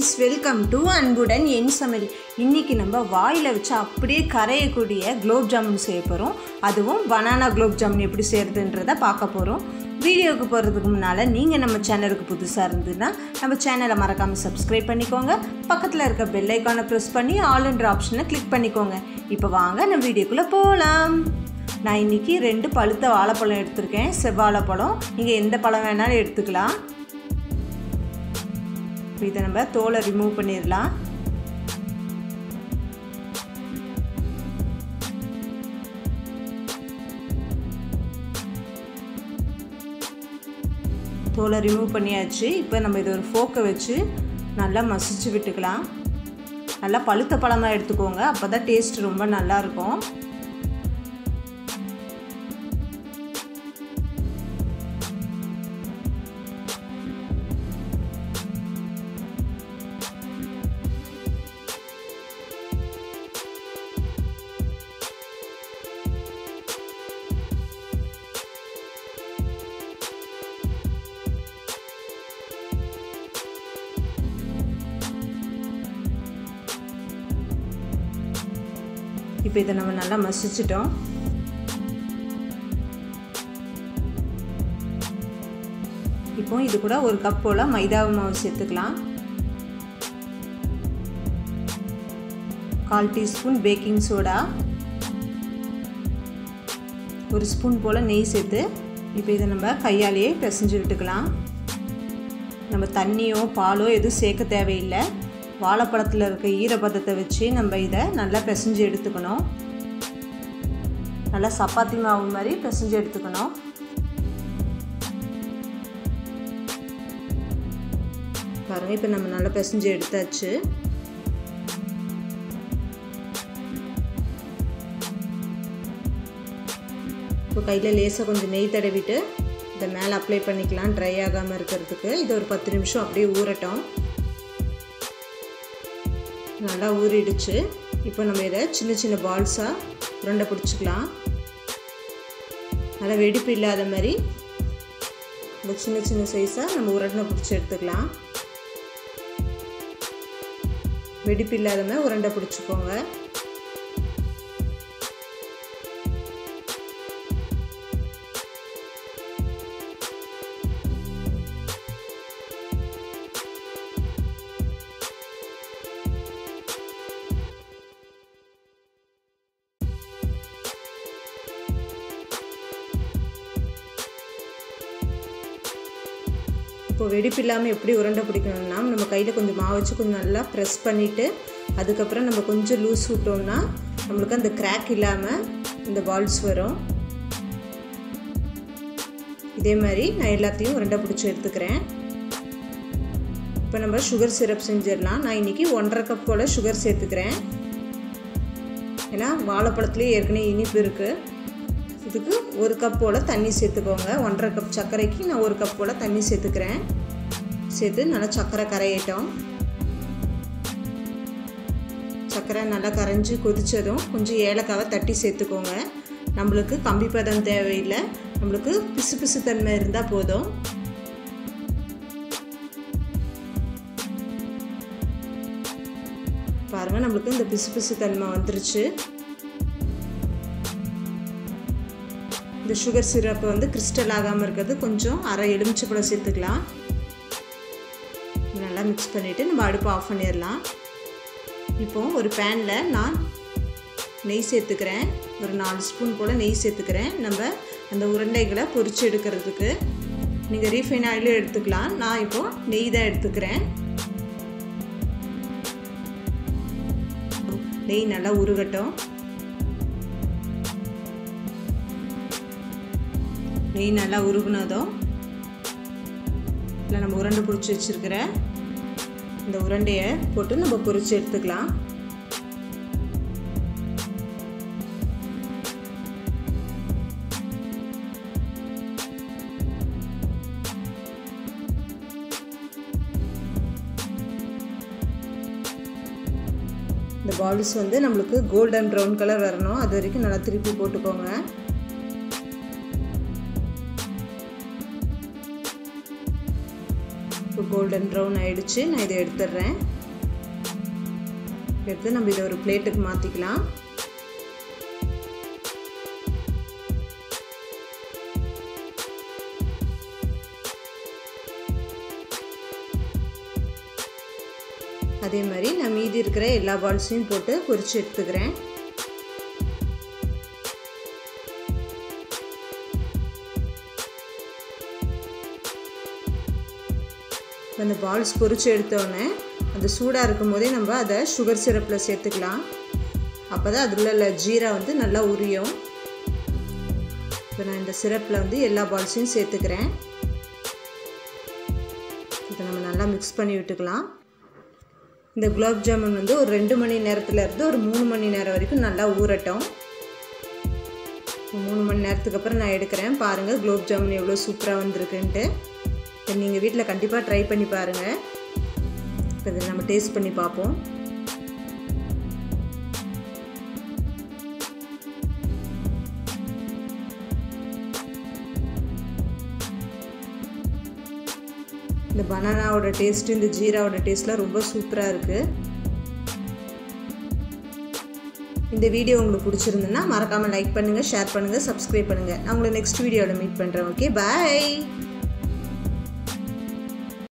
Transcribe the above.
friends welcome to அன்புடன் என் சமையல் இன்றைக்கி நம்ம வாயில் வச்சு அப்படியே கரையக்கூடிய குலோப் ஜாமுன் செய்ய போகிறோம் அதுவும் பனானா குலோப் ஜாமுன் எப்படி செய்கிறதுன்றதை பார்க்க போகிறோம் வீடியோவுக்கு போகிறதுக்கு முன்னால் நீங்கள் நம்ம சேனலுக்கு புதுசாக இருந்ததுன்னா நம்ம சேனலை மறக்காமல் சப்ஸ்கிரைப் பண்ணிக்கோங்க பக்கத்தில் இருக்க பெல் ஐக்கானை ப்ரெஸ் பண்ணி ஆல்ன்ற ஆப்ஷனை கிளிக் பண்ணிக்கோங்க இப்போ வாங்க நம்ம வீடியோக்குள்ளே போகலாம் நான் இன்றைக்கி ரெண்டு பழுத்த வாழைப்பழம் எடுத்திருக்கேன் செவ்வாழைப்பழம் நீங்கள் எந்த பழம் வேணாலும் எடுத்துக்கலாம் இப்போ இதை நம்ம தோலை ரிமூவ் பண்ணிடலாம் தோலை ரிமூவ் பண்ணியாச்சு இப்போ நம்ம இதை ஒரு ஃபோக்கை வச்சு நல்லா மசிச்சு விட்டுக்கலாம் நல்லா பழுத்த பழமாக எடுத்துக்கோங்க அப்போ தான் டேஸ்ட் ரொம்ப நல்லாயிருக்கும் இப்போ இதை நம்ம நல்லா மசிச்சிட்டோம் இப்போ இது கூட ஒரு கப் போல் மைதா மாவு சேர்த்துக்கலாம் கால் டீஸ்பூன் பேக்கிங் சோடா ஒரு ஸ்பூன் போல் நெய் சேர்த்து இப்போ இதை நம்ம கையாலேயே பிசைஞ்சு விட்டுக்கலாம் நம்ம தண்ணியோ பாலோ எதுவும் சேர்க்க தேவையில்லை வாழைப்பழத்தில் இருக்க ஈரப்பதத்தை வச்சு நம்ம இதை நல்லா பிசைஞ்சு எடுத்துக்கணும் நல்லா சப்பாத்தி மாவு மாதிரி பிசைஞ்சு எடுத்துக்கணும் பாருங்கள் இப்போ நம்ம நல்லா பிசைஞ்சு எடுத்தாச்சு இப்போ கையில் லேசாக கொஞ்சம் நெய் தடவிட்டு இதை மேலே அப்ளை பண்ணிக்கலாம் ட்ரை ஆகாமல் இருக்கிறதுக்கு இது ஒரு பத்து நிமிஷம் அப்படியே ஊறட்டும் நல்லா ஊறிடுச்சு இப்போ நம்ம இதை சின்ன சின்ன பால்ஸாக உருண்டை பிடிச்சிக்கலாம் நல்லா வெடிப்பு இல்லாத மாதிரி இந்த சின்ன சின்ன சைஸாக நம்ம உருண்டை பிடிச்சி எடுத்துக்கலாம் வெடிப்பு இல்லாத மாதிரி உருண்டை பிடிச்சிக்கோங்க இப்போ வெடிப்பு இல்லாமல் எப்படி உருண்டை பிடிக்கணும்னா நம்ம கையில் கொஞ்சம் மாவு வச்சு கொஞ்சம் நல்லா ப்ரெஸ் பண்ணிவிட்டு அதுக்கப்புறம் நம்ம கொஞ்சம் லூஸ் விட்டோம்னா நம்மளுக்கு அந்த கிராக் இல்லாமல் இந்த பால்ஸ் வரும் இதே மாதிரி நான் எல்லாத்தையும் உருண்டை பிடிச்சி எடுத்துக்கிறேன் இப்போ நம்ம சுகர் சிரப் செஞ்சிடலாம் நான் இன்றைக்கி ஒன்றரை கப் போல் சுகர் சேர்த்துக்கிறேன் ஏன்னா வாழைப்பழத்துலேயே ஏற்கனவே இனிப்பு இருக்குது இதுக்கு ஒரு கப் போல் தண்ணி சேர்த்துக்கோங்க ஒன்றரை கப் சர்க்கரைக்கு நான் ஒரு கப் போல் தண்ணி சேர்த்துக்கிறேன் சேர்த்து நல்லா சர்க்கரை கரையட்டும் சர்க்கரை நல்லா கரைஞ்சி கொதித்ததும் கொஞ்சம் ஏலக்காவை தட்டி சேர்த்துக்கோங்க நம்மளுக்கு கம்பி பதம் தேவையில்லை நம்மளுக்கு பிசு பிசு தன்மை இருந்தால் போதும் பாருங்கள் நம்மளுக்கு இந்த பிசு பிசு தன்மை வந்துருச்சு இந்த சுகர் சிரப்பு வந்து கிறிஸ்டல் ஆகாமல் இருக்கிறது கொஞ்சம் அரை எலுமிச்சப்பழம் சேர்த்துக்கலாம் நல்லா மிக்ஸ் பண்ணிவிட்டு நம்ம அடுப்பு ஆஃப் பண்ணிடலாம் இப்போ ஒரு பேனில் நான் நெய் சேர்த்துக்கிறேன் ஒரு நாலு ஸ்பூன் போல் நெய் சேர்த்துக்கிறேன் நம்ம அந்த உருண்டைகளை பொரித்து எடுக்கிறதுக்கு நீங்கள் ரீஃபைன் ஆயிலும் எடுத்துக்கலாம் நான் இப்போது நெய் தான் எடுத்துக்கிறேன் நெய் நல்லா உருகட்டும் நெய் நல்லா உருகுனதும் இல்லை நம்ம உருண்டை பிடிச்சி வச்சுருக்கிற இந்த உருண்டையை போட்டு நம்ம பொரித்து எடுத்துக்கலாம் இந்த பால்ஸ் வந்து நம்மளுக்கு கோல்டன் ப்ரௌன் கலர் வரணும் அது வரைக்கும் நல்லா திருப்பி போட்டுக்கோங்க இப்போ கோல்டன் ப்ரௌன் ஆயிடுச்சு நான் இதை எடுத்துடுறேன் எடுத்து நம்ம இதை ஒரு பிளேட்டுக்கு மாற்றிக்கலாம் அதே மாதிரி நான் மீதி இருக்கிற எல்லா பால்ஸையும் போட்டு பொரிச்சு எடுத்துக்கிறேன் அந்த பால்ஸ் பொரிச்சு எடுத்தோடனே அந்த சூடாக இருக்கும் போதே நம்ம அதை சுகர் சிரப்பில் சேர்த்துக்கலாம் அப்போ தான் அதில் உள்ள ஜீரா வந்து நல்லா உரியும் இப்போ நான் இந்த சிரப்பில் வந்து எல்லா பால்ஸையும் சேர்த்துக்கிறேன் இதை நம்ம நல்லா மிக்ஸ் பண்ணி விட்டுக்கலாம் இந்த குலாப் ஜாமுன் வந்து ஒரு ரெண்டு மணி நேரத்தில் இருந்து ஒரு மூணு மணி நேரம் வரைக்கும் நல்லா ஊறட்டும் மூணு மணி நேரத்துக்கு அப்புறம் நான் எடுக்கிறேன் பாருங்கள் குலோப் ஜாமுன் எவ்வளோ சூப்பராக வந்திருக்குன்ட்டு இதை நீங்கள் வீட்டில் கண்டிப்பாக ட்ரை பண்ணி பாருங்கள் இப்போ இதை நம்ம டேஸ்ட் பண்ணி பார்ப்போம் இந்த பனானாவோட டேஸ்ட்டு இந்த ஜீராவோட டேஸ்ட்லாம் ரொம்ப சூப்பராக இருக்குது இந்த வீடியோ உங்களுக்கு பிடிச்சிருந்துன்னா மறக்காமல் லைக் பண்ணுங்கள் ஷேர் பண்ணுங்கள் சப்ஸ்கிரைப் பண்ணுங்கள் நான் உங்களை நெக்ஸ்ட் வீடியோவில் மீட் பண்ணுறேன் ஓகே பாய்